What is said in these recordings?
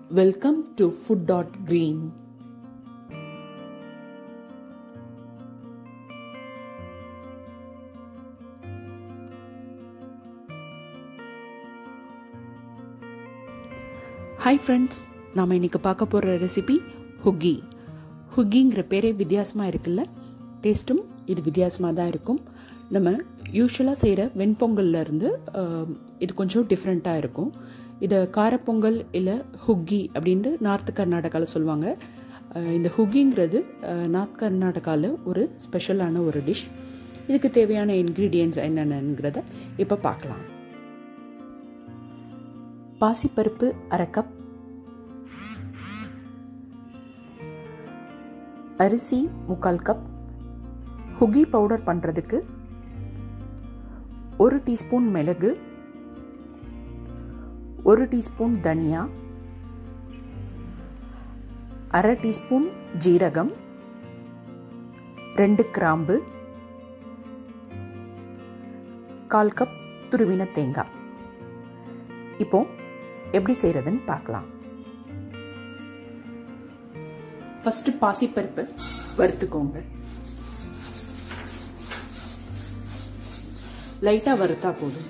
Welcome to Food Dot Green. Hi friends நாம் இன்னைக்கு பார்க்க போகிற ரெசிபி ஹுக்கி ஹுக்கிங்கிற பேரே வித்தியாசமாக இருக்குல்ல டேஸ்ட்டும் இது வித்தியாசமாக தான் இருக்கும் நம்ம யூஸ்வலாக செய்கிற வெண்பொங்கல்ல இருந்து ஆஹ், இது கொஞ்சம் டிஃப்ரெண்ட்டாக இருக்கும் இதை காரப்பொங்கல் இல்லை ஹுக்கி அப்படின்ட்டு நார்த் கர்நாடகாவில் சொல்லுவாங்க ஆஹ், இந்த ஹுக்கிங்கிறது ஆஹ், நார்த் கர்நாடகாவில் ஒரு ஸ்பெஷலான ஒரு டிஷ் இதுக்கு தேவையான இன்க்ரீடியன்ட்ஸ் என்னென்னங்கிறத இப்போ பார்க்கலாம் பாசிப்பருப்பு அரை கப் அரிசி முக்கால் கப் ஹுகி பவுடர் பண்ணுறதுக்கு ஒரு டீஸ்பூன் மிளகு ஒரு டீஸ்பூன் தனியா அரை டீஸ்பூன் ஜீரகம் ரெண்டு கிராம்பு கால் கப் துருவின தேங்காய் இப்போ எப்படி செய்யறதுன்னு பார்க்கலாம் ஃபர்ஸ்ட் பாசிப்பருப்பு வறுத்துக்கோங்க லைட்டா வறுத்தா போதும்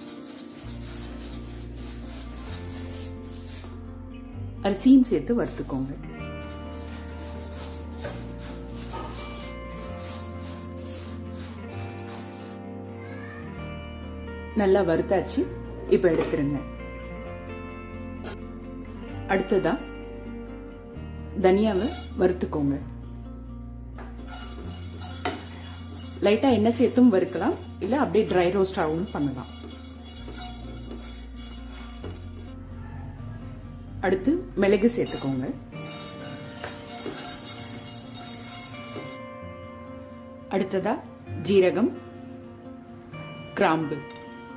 அரிசியும் சேர்த்து வறுத்துக்கோங்க நல்லா வறுத்தாச்சு இப்போ எடுத்துருங்க அடுத்ததா தனியாவை வறுத்துக்கோங்க லைட்டா எண்ணெய் சேர்த்தும் வறுக்கலாம் இல்ல அப்படியே ட்ரை ரோஸ்ட் ஆகும் பண்ணலாம் அடுத்து மிளகு சேர்த்துக்கோங்க அடுத்ததா ஜீரகம் கிராம்பு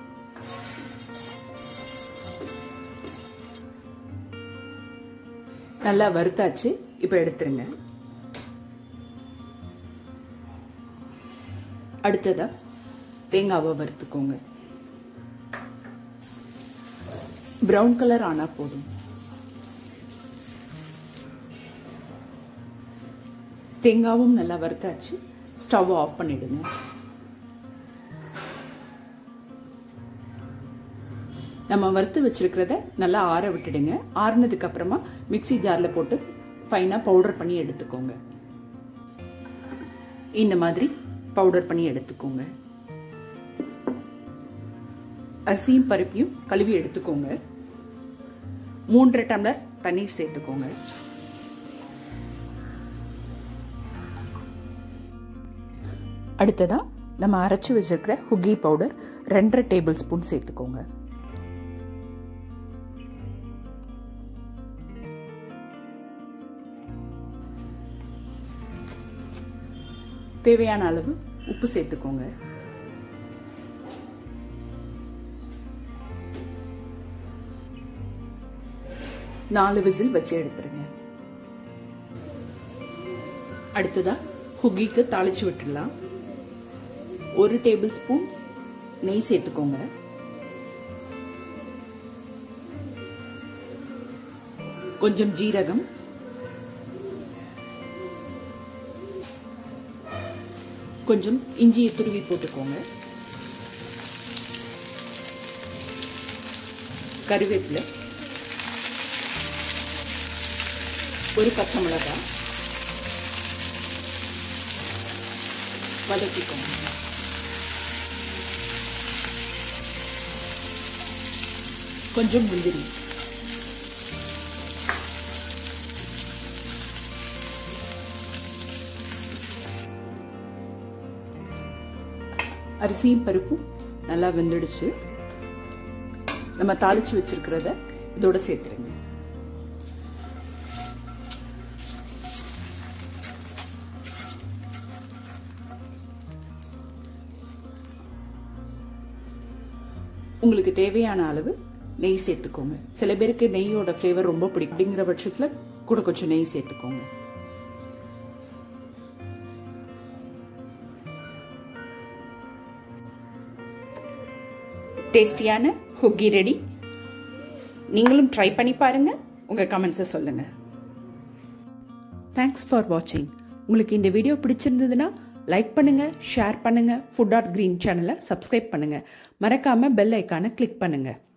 நல்லா வறுத்தாச்சு இப்போ எடுத்துருங்க அடுத்ததா தேங்காவை வறுத்துக்கோங்க பிரவுன் கலர் ஆனா போதும் தேங்காவும் நல்லா வறுத்தாச்சு ஸ்டவ் ஆஃப் பண்ணிடுங்க நம்ம வறுத்து வச்சிருக்கிறத நல்லா ஆற விட்டுடுங்க ஆறுனதுக்கு அப்புறமா மிக்ஸி ஜாரில் போட்டு ஃபைனாக பவுடர் பண்ணி எடுத்துக்கோங்க இந்த மாதிரி பவுடர் பண்ணி எடுத்துக்கோங்க அரிசியும் பருப்பையும் கழுவி எடுத்துக்கோங்க மூன்றரை டம்ளர் தண்ணீர் சேர்த்துக்கோங்க அடுத்ததா நம்ம அரைச்சி வச்சிருக்கிற ஹுக்கி பவுடர் ரெண்டரை டேபிள் ஸ்பூன் சேர்த்துக்கோங்க தேவையான அளவு உப்பு சேர்த்துக்கோங்க நாலு விசில் வச்சு எடுத்துருங்க அடுத்ததா ஹுக்கிக்கு தாளிச்சு விட்டுடலாம் ஒரு டேபிள் ஸ்பூன் நெய் சேர்த்துக்கோங்க கொஞ்சம் ஜீரகம் கொஞ்சம் இஞ்சியை துருவி போட்டுக்கோங்க கருவேப்பிலை ஒரு பச்சை மிளகாய் வதக்கிக்கோங்க கொஞ்சம் முந்திரி அரிசியும் பருப்பும் நல்லா வெந்துடுச்சு நம்ம தாளிச்சு வச்சிருக்கிறத இதோட சேர்த்துருங்க உங்களுக்கு தேவையான அளவு நெய் சேர்த்துக்கோங்க சில பேருக்கு நெய்யோட ஃப்ளேவர் ரொம்ப பிடிக்கும் அப்படிங்கிற பட்சத்தில் கூட கொஞ்சம் நெய் சேர்த்துக்கோங்க டேஸ்டியான ஹுக்கி ரெடி நீங்களும் ட்ரை பண்ணி பாருங்க உங்கள் கமெண்ட்ஸை சொல்லுங்கள் தேங்க்ஸ் ஃபார் வாட்சிங் உங்களுக்கு இந்த வீடியோ பிடிச்சிருந்ததுன்னா லைக் பண்ணுங்கள் ஷேர் பண்ணுங்கள் ஃபுட் ஆட் க்ரீன் சேனலை சப்ஸ்கிரைப் பண்ணுங்கள் மறக்காமல் பெல் ஐக்கானை கிளிக் பண்ணுங்கள்